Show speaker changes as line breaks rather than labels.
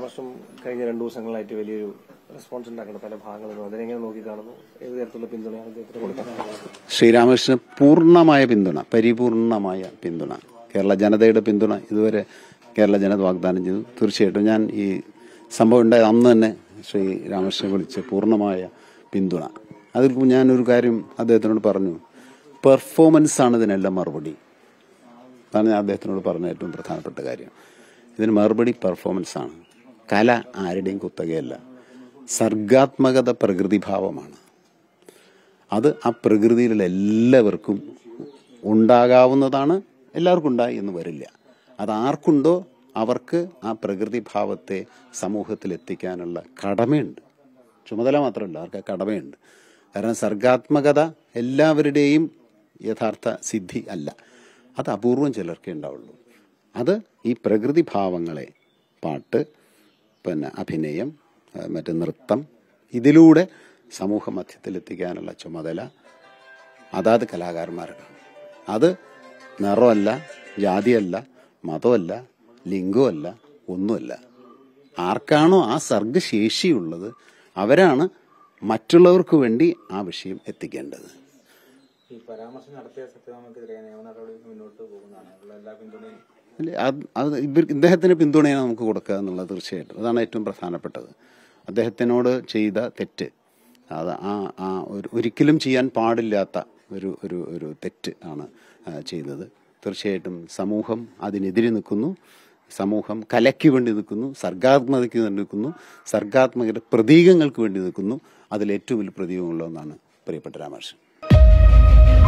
പരാമർശം കഴിഞ്ഞ രണ്ടു ദിവസങ്ങളായിട്ട് വലിയൊരു റെസ്പോൺസ് ഉണ്ടാക്കുന്ന പല ഭാഗങ്ങളും അതിനെങ്ങനെ നോക്കി കാണുന്നു ഏത് തരത്തിലുള്ള പിന്തുണയാണ് അദ്ദേഹത്തിന് കൊടുക്കുന്നത്
ശ്രീരാമകൃഷ്ണന് പൂർണ്ണമായ പിന്തുണ പരിപൂർണമായ പിന്തുണ കേരള ജനതയുടെ പിന്തുണ ഇതുവരെ കേരള ജനത വാഗ്ദാനം ചെയ്തു തീർച്ചയായിട്ടും ഞാൻ ഈ സംഭവം ഉണ്ടായ അന്ന് തന്നെ ശ്രീ രാമകൃഷ്ണനെ വിളിച്ച് പൂർണ്ണമായ പിന്തുണ അതിൽ ഞാനൊരു കാര്യം അദ്ദേഹത്തിനോട് പറഞ്ഞു പെർഫോമൻസ് ആണ് ഇതിനെല്ലാം മറുപടി അതാണ് ഞാൻ അദ്ദേഹത്തിനോട് പറഞ്ഞ ഏറ്റവും പ്രധാനപ്പെട്ട കാര്യം ഇതിന് മറുപടി പെർഫോമൻസ് ആണ് കല ആരുടെയും കുത്തകയല്ല സർഗാത്മകത പ്രകൃതിഭാവമാണ് അത് ആ പ്രകൃതിയിലുള്ള എല്ലാവർക്കും ഉണ്ടാകാവുന്നതാണ് എല്ലാവർക്കും ഉണ്ടായി എന്ന് വരില്ല അത് ആർക്കുണ്ടോ അവർക്ക് ആ പ്രകൃതി ഭാവത്തെ സമൂഹത്തിൽ എത്തിക്കാനുള്ള കടമയുണ്ട് ചുമതല മാത്രമല്ല അവർക്ക് ആ കടമയുണ്ട് കാരണം സർഗാത്മകത എല്ലാവരുടെയും യഥാർത്ഥ സിദ്ധി അല്ല അത് അപൂർവം ചിലർക്കേ ഉണ്ടാവുള്ളൂ അത് ഈ പ്രകൃതി ഭാവങ്ങളെ പാട്ട് പിന്നെ അഭിനയം ഏഹ് മറ്റ് നൃത്തം ഇതിലൂടെ സമൂഹ മധ്യത്തിലെത്തിക്കാനുള്ള ചുമതല അതാത് കലാകാരന്മാർക്കാണ് അത് നിറമല്ല ജാതിയല്ല മതമല്ല ലിംഗമല്ല ഒന്നുമല്ല ആർക്കാണോ ആ സർഗശേഷിയുള്ളത് അവരാണ് മറ്റുള്ളവർക്ക് വേണ്ടി ആ വിഷയം എത്തിക്കേണ്ടത്
ഈ പരാമർശം നടത്തിയ സത്യഭാമക്കെതിരെ നിയമ നടപടി മുന്നോട്ട് പോകുന്നതാണ് അതിനുള്ള എല്ലാ പിന്തുണയും
അല്ലേ? അത് അത് ഇവർ ഇദ്ദേഹത്തിന് പിന്തുണയാണ് നമുക്ക് കൊടുക്കുക എന്നുള്ളത് തീർച്ചയായിട്ടും അതാണ് ഏറ്റവും പ്രധാനപ്പെട്ടത് അദ്ദേഹത്തിനോട് ചെയ്ത തെറ്റ് അത് ആ ആ ഒരു ഒരിക്കലും ചെയ്യാൻ പാടില്ലാത്ത ഒരു ഒരു ഒരു തെറ്റ് ആണ് ആ, ചെയ്തത് തീർച്ചയായിട്ടും സമൂഹം അതിനെതിരെ നിൽക്കുന്നു സമൂഹം കലയ്ക്ക് വേണ്ടി നിൽക്കുന്നു സർഗാത്മകതയ്ക്ക് വേണ്ടി നിൽക്കുന്നു സർഗാത്മകയുടെ പ്രതീകങ്ങൾക്ക് വേണ്ടി നിൽക്കുന്നു അതിൽ ഏറ്റവും വലിയ പ്രതീകമുള്ള ഒന്നാണ് പ്രിയപ്പെട്ട രാമകൃഷ്ണൻ